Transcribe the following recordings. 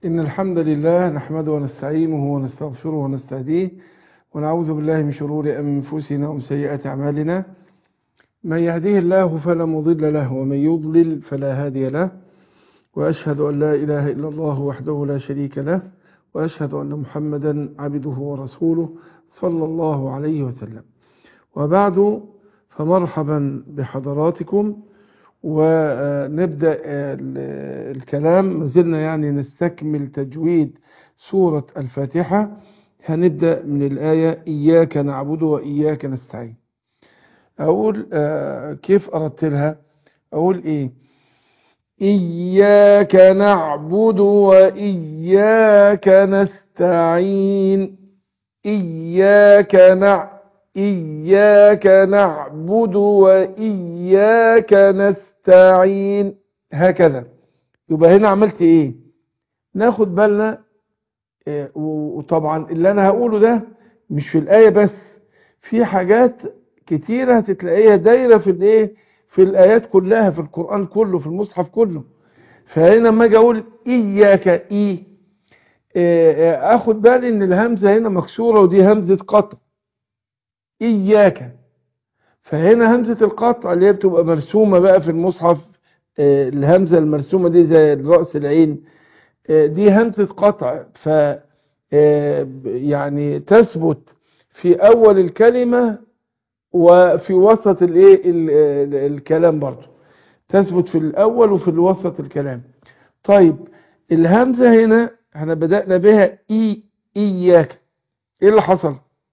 إن الحمد لله نحمده ونستعينه ونستغفره ونستهديه ونعوذ بالله من شرور أنفسنا ومن سيئات أعمالنا من يهديه الله فلا مضل له ومن يضلل فلا هادي له وأشهد أن لا إله إلا الله وحده لا شريك له وأشهد أن محمدا عبده ورسوله صلى الله عليه وسلم وبعد فمرحبا بحضراتكم ونبدأ الكلام ما زلنا يعني نستكمل تجويد سورة الفاتحة هنبدأ من الآية إياك نعبد وإياك نستعين أقول كيف أرتلها أقول إيه إياك نعبد وإياك نستعين إياك نعبد إياك نعبد وإياك نستعين هكذا يبقى هنا عملت إيه ناخد بالنا إيه وطبعا اللي أنا هقوله ده مش في الآية بس في حاجات كتيرة هتتلاقيها دايرة في الإيه في الآيات كلها في القرآن كله في المصحف كله فهنا لما أجي أقول إياك إيه, إيه أخد بالي إن الهمزة هنا مكسورة ودي همزة قطع إياك فهنا همزة القطع اللي هي بتبقى مرسومة بقى في المصحف الهمزة المرسومة دي زي رأس العين دي همزة قطع ف يعني تثبت في أول الكلمة وفي وسط الايه الكلام برضو تثبت في الأول وفي الوسط الكلام طيب الهمزة هنا احنا بدأنا بها إي إياك إيه اللي حصل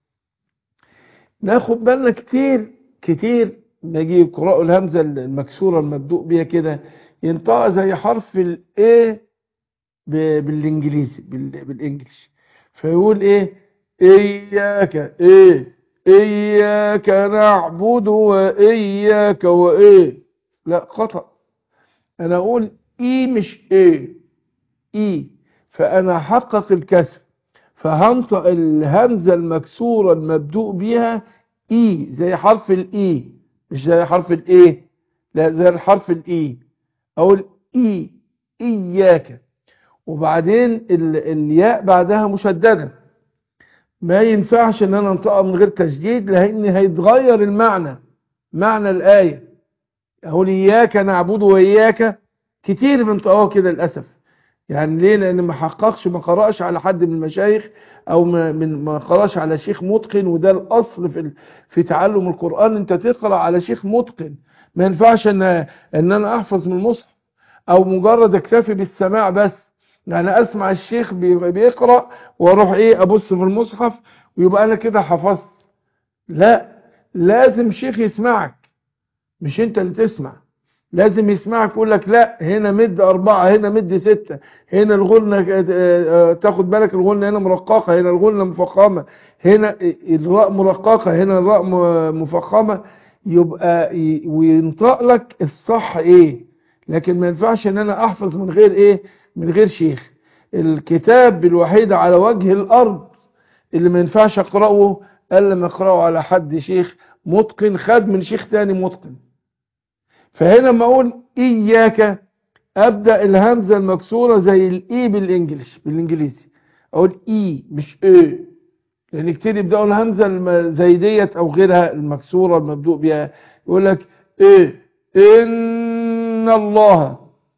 ناخد بالنا كتير كتير نجي يقرأوا الهمزة المكسورة المبدوء بيها كده ينطق زي حرف الايه بالانجليزي بالانجليش فيقول ايه اياك ايه اياك نعبد واياك وايه لا خطأ انا اقول اي مش ايه اي فانا احقق الكسر فهنطق الهمزة المكسورة المبدوء بيها اي زي حرف الاي مش زي حرف الايه لا زي الحرف الاي اقول اي اياك وبعدين ال الياء بعدها مشددة ما ينفعش ان انا انطقها من غير تشديد لان هيتغير المعنى معنى الآية اقول اياك نعبد واياك كتير بنطقوها كده للأسف يعني ليه لان ما حققش ما قرأش على حد من المشايخ او ما من ما قرأش على شيخ متقن وده الاصل في في تعلم القرآن انت تقرأ على شيخ متقن ما ينفعش ان ان انا احفظ من المصحف او مجرد اكتفي بالسماع بس يعني اسمع الشيخ بيقرأ واروح ايه ابص في المصحف ويبقى انا كده حفظت لا لازم شيخ يسمعك مش انت اللي تسمع لازم يسمعك يقول لك لا هنا مد أربعة هنا مد ستة هنا الغنة تاخد بالك الغنة هنا مرققة هنا الغنة مفخمة هنا الراء مرققة هنا الراء مفخمة يبقى وينطق لك الصح ايه لكن ما ينفعش ان انا احفظ من غير ايه من غير شيخ الكتاب الوحيد على وجه الارض اللي ما ينفعش اقراه الا لما اقراه على حد شيخ متقن خد من شيخ تاني متقن فهنا لما اقول اياك ابدا الهمزه المكسوره زي الاي بالانجلش بالانجليزي اقول اي مش اي لان كتير يبداوا الهمزه زي ديت او غيرها المكسوره المبدوء بها يقول لك ايه ان الله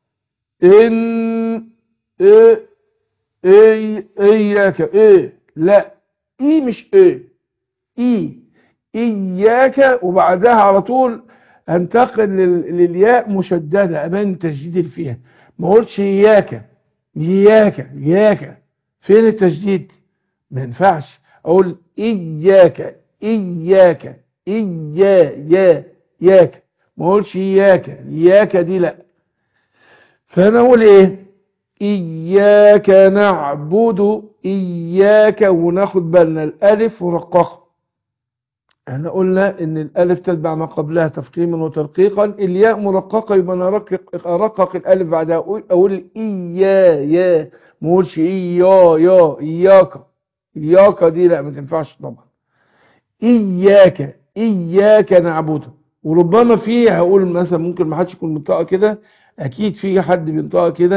ان ايه ايه اياك ايه لا اي مش ايه اي اياك وبعدها على طول انتقل للياء مشددة ابان تشديد فيها ما اقولش اياك اياك اياك فين التشديد ما ينفعش اقول اياك اياك ايا يا ياك ما اقولش اياك اياك دي لا فانا اقول ايه اياك نعبد اياك وناخد بالنا الالف ورققها احنا قلنا ان الالف تتبع ما قبلها تفخيما وترقيقا الياء مرققه يبقى انا ارقق ارقق الالف بعدها اقول اقول ايا يا ما اقولش ايا يا اياك اياك دي لا ما تنفعش طبعا اياك اياك نعبد وربما في هقول مثلا ممكن ما حدش يكون منطقه كده اكيد في حد بينطقها كده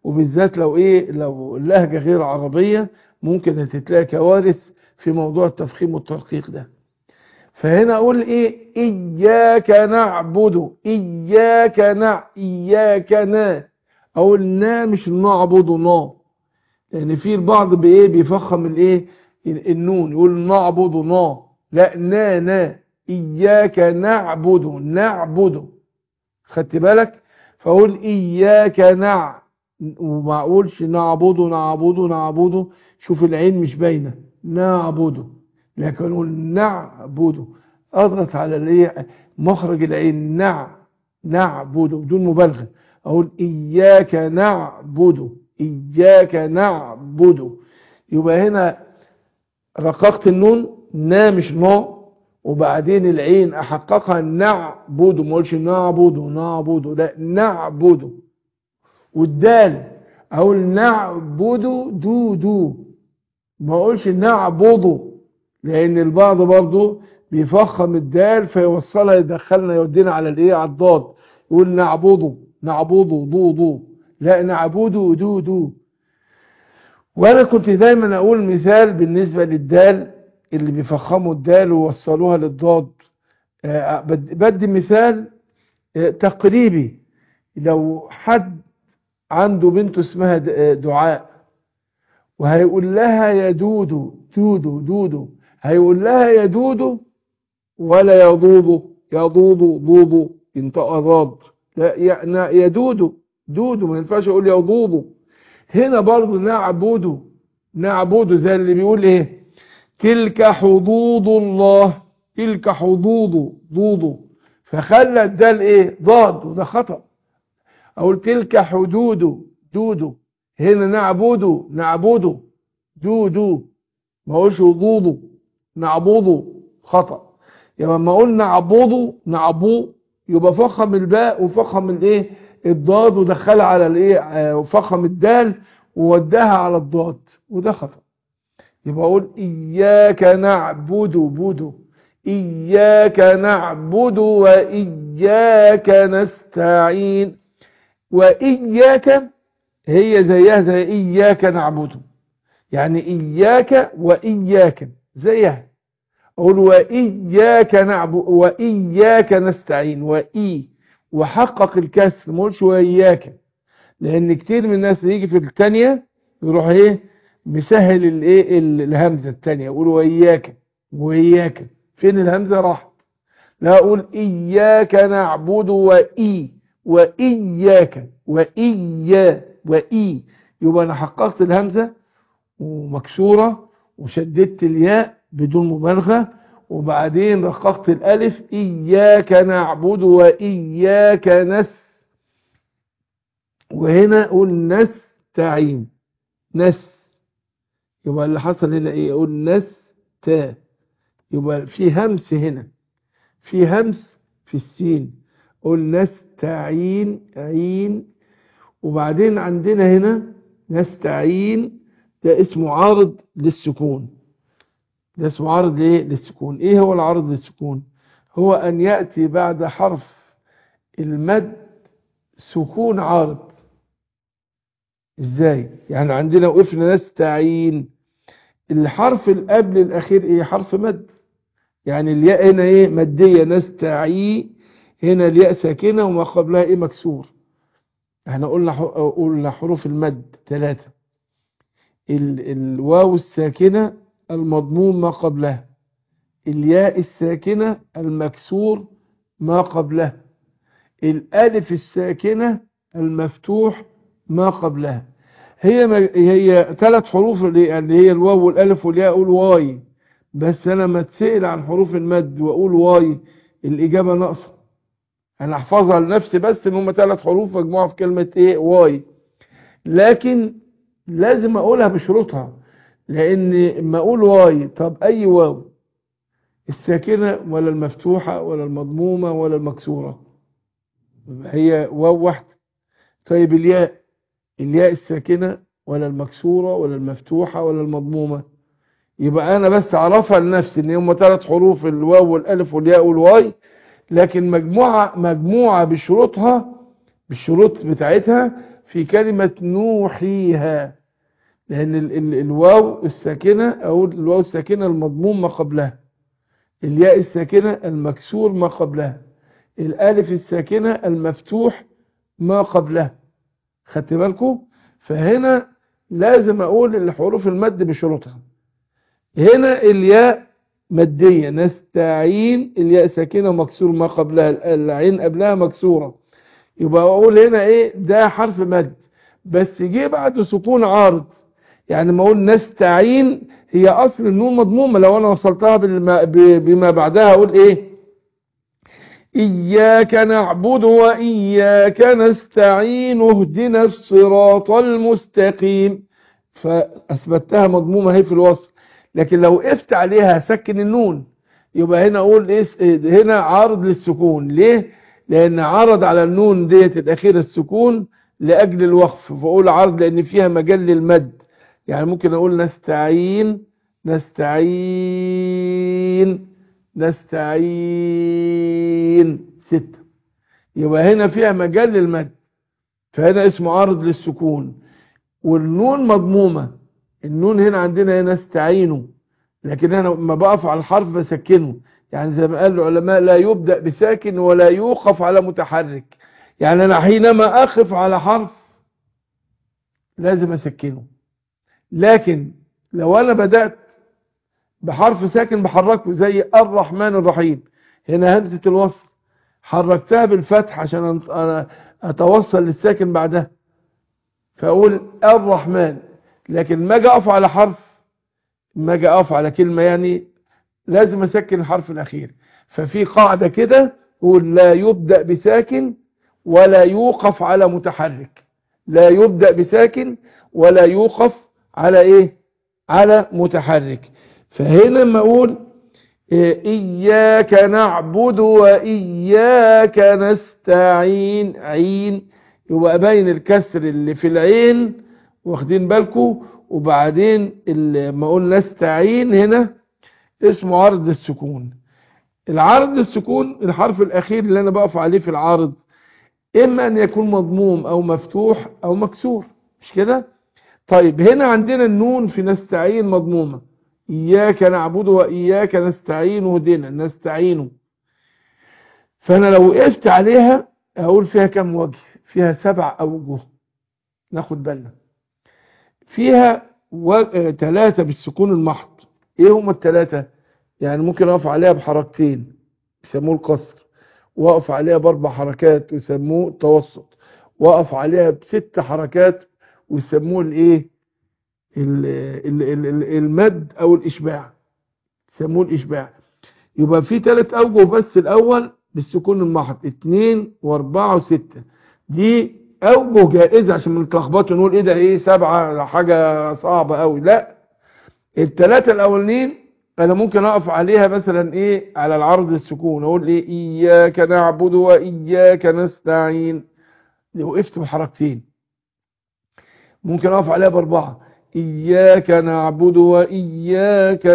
وبالذات لو ايه لو اللهجة غير عربية ممكن هتتلاقي كوارث في موضوع التفخيم والترقيق ده فهنا اقول ايه اياك نعبد اياك نع اياك نا اقول نا مش نعبد نا لان في البعض بايه بيفخم الايه النون يقول نعبد نا لا نا نا اياك نعبد نعبد خدت بالك فاقول اياك نع وما اقولش نعبد نعبد نعبد شوف العين مش باينه نعبد لكن اقول نعبد اضغط على الايه مخرج العين نع نعبد بدون مبالغه اقول اياك نعبد اياك نعبد يبقى هنا رققت النون نا مش نا وبعدين العين احققها نعبد ما اقولش نعبد نعبد لا نعبد والدال اقول نعبد دو دو ما اقولش نعبد لان البعض برضه بيفخم الدال فيوصلها يدخلنا يودينا على الايه على الضاد يقول نعبده نعبده ضو ضو لا نعبده دو دو وانا كنت دايما اقول مثال بالنسبه للدال اللي بيفخموا الدال ووصلوها للضاد بدي مثال تقريبي لو حد عنده بنت اسمها دعاء وهيقول لها يا دودو دودو دودو هيقول لها يا دودو ولا يا ضوضو يا ضوضو ضوضو ينطق ضاد لا يا دودو دودو ما ينفعش يقول يا ضوضو هنا برضه نعبده نعبده زي اللي بيقول ايه تلك حدود الله تلك حدود ضوضو فخلى الدال ايه ضاد وده خطأ اقول تلك حدود دودو هنا نعبده نعبده دودو ما اقولش ضوضو نعبده خطأ يبقى لما اقول نعبده نعبو يبقى فخم الباء وفخم الايه الضاد ودخلها على الايه وفخم الدال ووداها على الضاد وده خطأ يبقى اقول اياك نعبد بدو اياك نعبد واياك نستعين واياك هي زيها زي اياك نعبد يعني اياك واياك زيها اقول واياك نعبد واياك نستعين واي وحقق الكسر ما اقولش واياك لان كتير من الناس يجي في الثانيه يروح ايه مسهل الايه الهمزه الثانيه يقول واياك واياك فين الهمزه راحت لا اقول اياك نعبد واي واياك وايا واي يبقى انا حققت الهمزه ومكسوره وشددت الياء بدون مبالغه وبعدين رققت الالف اياك نعبد واياك نس وهنا اقول نستعين نس يبقى اللي حصل هنا ايه اقول نس تا يبقى في همس هنا في همس في السين قول نستعين عين وبعدين عندنا هنا نستعين ده اسمه عارض للسكون ده اسمه عارض ليه للسكون ايه هو العارض للسكون هو ان يأتي بعد حرف المد سكون عارض ازاي يعني عندنا وقفنا نستعين الحرف اللي قبل الاخير ايه حرف مد يعني الياء هنا ايه ماديه نستعي هنا الياء ساكنه وما قبلها ايه مكسور احنا قلنا قلنا حروف المد ثلاثه الواو الساكنه المضموم ما قبلها الياء الساكنه المكسور ما قبلها الالف الساكنه المفتوح ما قبلها هي هي ثلاث حروف اللي هي الواو والالف والياء اقول واي بس انا ما اتسال عن حروف المد واقول واي الاجابه ناقصه انا احفظها لنفسي بس ان هم ثلاث حروف مجموعه في كلمه ايه واي لكن لازم اقولها بشروطها لان اما اقول واي طب اي واو الساكنه ولا المفتوحه ولا المضمومه ولا المكسوره هي واو واحده طيب الياء الياء الساكنة ولا المكسورة ولا المفتوحة ولا المضمومة يبقى أنا بس أعرفها لنفسي إن هم ثلاث حروف الواو والألف والياء والواي لكن مجموعة مجموعة بشروطها بالشروط بتاعتها في كلمة نوحيها لأن ال ال الواو الساكنة أو الواو الساكنة المضموم ما قبلها الياء الساكنة المكسور ما قبلها الألف الساكنة المفتوح ما قبلها خدت بالكم فهنا لازم أقول الحروف المد بشروطها هنا الياء مادية نستعين الياء ساكنة مكسور ما قبلها العين قبلها مكسورة يبقى أقول هنا إيه ده حرف مد بس جه بعد سكون عارض يعني ما اقول نستعين هي اصل النون مضمومه لو انا وصلتها بالما بما بعدها اقول ايه اياك نعبد واياك نستعين اهدنا الصراط المستقيم فاثبتها مضمومه اهي في الوصل لكن لو وقفت عليها سكن النون يبقى هنا اقول ايه هنا عارض للسكون ليه لان عرض على النون ديت الاخيره السكون لاجل الوقف فاقول عرض لان فيها مجال للمد يعني ممكن اقول نستعين نستعين نستعين ستة يبقى هنا فيها مجال للمد فهنا اسمه عارض للسكون والنون مضمومة النون هنا عندنا هنا نستعينه لكن انا لما بقف على الحرف بسكنه يعني زي ما قال العلماء لا يبدأ بساكن ولا يوقف على متحرك يعني انا حينما اقف على حرف لازم اسكنه لكن لو انا بدأت بحرف ساكن بحركه زي الرحمن الرحيم هنا همزة الوصل حركتها بالفتح عشان انا اتوصل للساكن بعدها فاقول الرحمن لكن ما اجي اقف على حرف ما اجي اقف على كلمة يعني لازم اسكن الحرف الاخير ففي قاعدة كده يقول لا يبدأ بساكن ولا يوقف على متحرك لا يبدأ بساكن ولا يوقف على ايه على متحرك فهنا لما اقول اياك نعبد واياك نستعين عين يبقى باين الكسر اللي في العين واخدين بالكم وبعدين لما اقول نستعين هنا اسمه عرض السكون العرض السكون الحرف الاخير اللي انا بقف عليه في العارض اما ان يكون مضموم او مفتوح او مكسور مش كده طيب هنا عندنا النون في نستعين مضمومة إياك نعبد وإياك نستعين هدنا نستعين فأنا لو وقفت عليها أقول فيها كم وجه فيها سبع أوجه ناخد بالنا فيها ثلاثة و... بالسكون المحض إيه هم الثلاثة يعني ممكن أقف عليها بحركتين يسموه القصر وأقف عليها بأربع حركات ويسموه التوسط وأقف عليها بست حركات ويسموه الايه المد او الاشباع يسموه الاشباع يبقى في ثلاث اوجه بس الاول بالسكون المحض اتنين واربعة وستة دي اوجه جائزة عشان ما نتلخبطوا نقول ايه ده ايه سبعة حاجة صعبة قوي لا الثلاثة الاولين انا ممكن اقف عليها مثلا ايه على العرض السكون اقول ايه اياك نعبد واياك نستعين وقفت بحركتين ممكن اقف عليها باربعة اياك نعبد واياك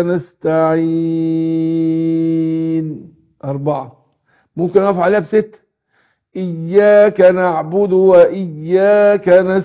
نستعين اربعة ممكن اقف عليها بستة اياك نعبد واياك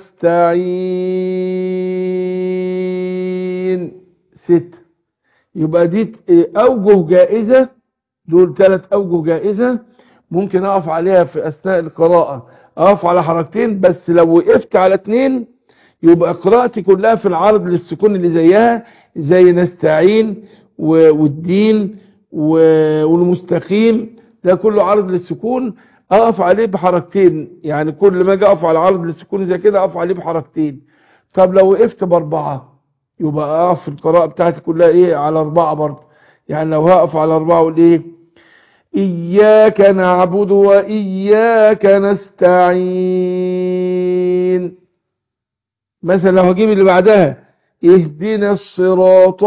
نستعين ستة يبقى دي اوجه جائزة دول ثلاث اوجه جائزة ممكن اقف عليها في اثناء القراءة اقف على حركتين بس لو وقفت على اتنين يبقى قراءتي كلها في العرض للسكون اللي زيها زي نستعين والدين والمستقيم ده كله عرض للسكون اقف عليه بحركتين يعني كل ما اجي اقف على عرض للسكون زي كده اقف عليه بحركتين طب لو وقفت باربعة يبقى اقف في القراءة بتاعتي كلها ايه على اربعة برضه يعني لو هقف على اربعة اقول ايه اياك نعبد واياك نستعين مثلا لو هجيب اللي بعدها اهدنا الصراط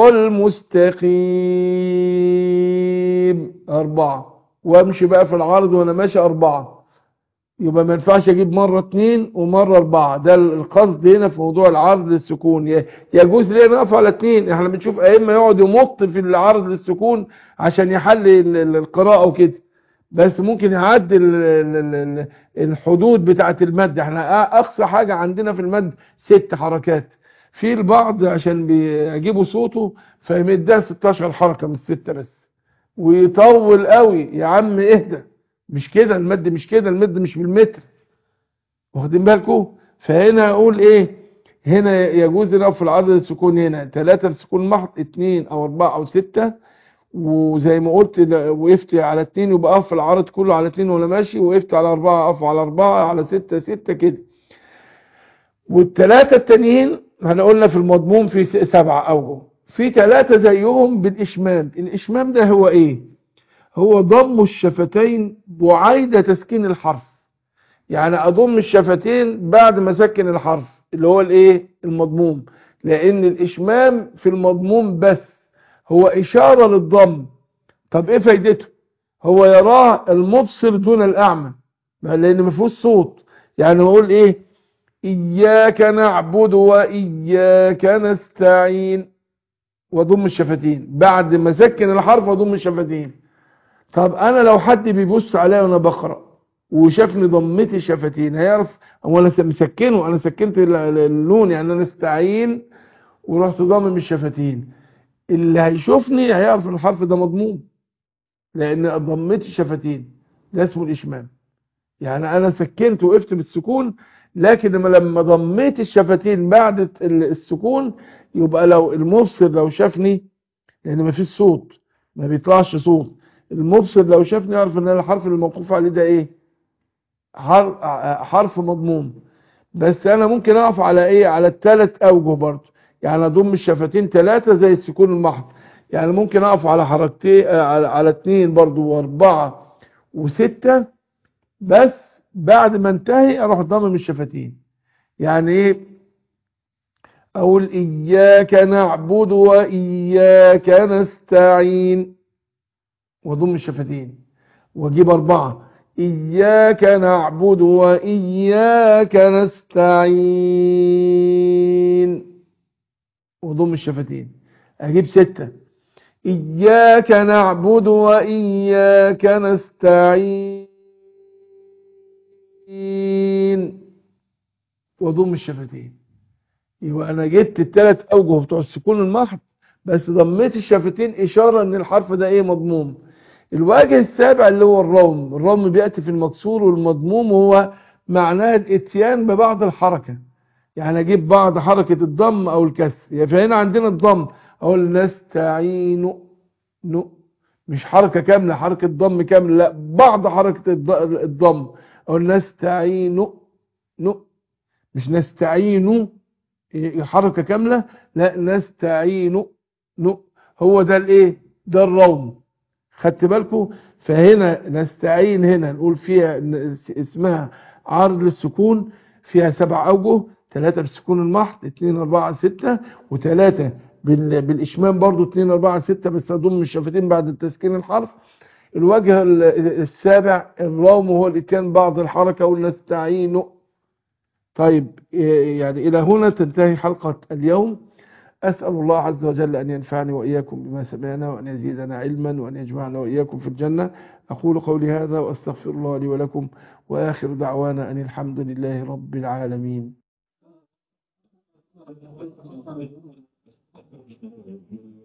المستقيم أربعة وامشي بقى في العرض وانا ماشي أربعة يبقى ما ينفعش اجيب مرة اتنين ومرة أربعة ده القصد هنا في موضوع العرض للسكون يجوز ليه نقف على اتنين احنا بنشوف ائمه يقعد يمط في العرض للسكون عشان يحل القراءة وكده بس ممكن يعدي ال- ال- ال- ال- الحدود بتاعة المد احنا أ- اقصى حاجة عندنا في المد ست حركات في البعض عشان بيجيبوا صوته فيمدها 16 حركة من الستة بس ويطول قوي يا عم اهدى مش كده المد مش كده المد مش بالمتر واخدين بالكم فهنا اقول ايه هنا يجوز نقف في العرض السكون هنا ثلاثة سكون محض اتنين او اربعة او ستة وزي ما قلت ل- وقفت على اتنين يبقى اقف في العرض كله على اتنين وانا ماشي وقفت على اربعة اقف على اربعة على ستة ستة كده والثلاثة التانيين احنا قلنا في المضمون في س- سبعة اوجه في ثلاثة زيهم بالاشمام الاشمام ده هو ايه هو ضم الشفتين بعيد تسكين الحرف يعني اضم الشفتين بعد ما اسكن الحرف اللي هو الايه المضموم لان الاشمام في المضموم بس هو اشاره للضم طب ايه فايدته هو يراه المبصر دون الاعمى ما- لان ما فيهوش صوت يعني بقول ايه اياك نعبد واياك نستعين واضم الشفتين بعد ما اسكن الحرف واضم الشفتين طب انا لو حد بيبص عليا وانا بقرا وشافني ضمتي الشفتين هيعرف هو انا مسكنه انا سكنت ال- ال- اللون يعني انا استعين ورحت ضامم الشفتين اللي هيشوفني هيعرف ان الحرف ده مضموم لان ضمتي الشفتين ده اسمه الاشمام يعني انا سكنت وقفت بالسكون لكن لما لما ضميت الشفتين بعد ال- السكون يبقى لو المبصر لو شافني لان ما فيش صوت ما بيطلعش صوت المبصر لو شافني يعرف ان الحرف اللي موقوف عليه ده ايه حرف حرف مضموم بس انا ممكن اقف على ايه على الثلاث اوجه برضه يعني اضم الشفتين ثلاثه زي السكون المحض يعني ممكن اقف على حركتين آه، على على اثنين برضه واربعه وسته بس بعد ما انتهي اروح ضمم الشفتين يعني ايه اقول اياك نعبد واياك نستعين واضم الشفتين واجيب اربعه اياك نعبد واياك نستعين وضم الشفتين اجيب ستة اياك نعبد واياك نستعين وضم الشفتين يبقى انا جبت الثلاث اوجه بتوع السكون المحض بس ضميت الشفتين اشاره ان الحرف ده ايه مضموم الوجه السابع اللي هو الروم الروم بياتي في المكسور والمضموم وهو معناه الاتيان ببعض الحركه يعني اجيب بعض حركه الضم او الكسر يعني فهنا عندنا الضم اقول نستعين نو مش حركه كامله حركه ضم كامله لا بعض حركه الض- الضم اقول نستعين نو مش نستعين حركه كامله لا نستعين نو هو ده الايه ده الروم خدت بالكم فهنا نستعين هنا نقول فيها ن- اسمها عرض للسكون فيها سبع اوجه ثلاثة بالسكون المحض اتنين اربعة ستة وثلاثة بال- بالاشمام برضو اتنين اربعة ستة بس اضم الشفتين بعد التسكين الحرف الوجه ال- السابع الروم وهو الاتيان بعض الحركة ونستعين طيب إيه يعني الى هنا تنتهي حلقة اليوم أسأل الله عز وجل أن ينفعني وإياكم بما سمعنا وأن يزيدنا علما وأن يجمعنا وإياكم في الجنة أقول قولي هذا وأستغفر الله لي ولكم وآخر دعوانا أن الحمد لله رب العالمين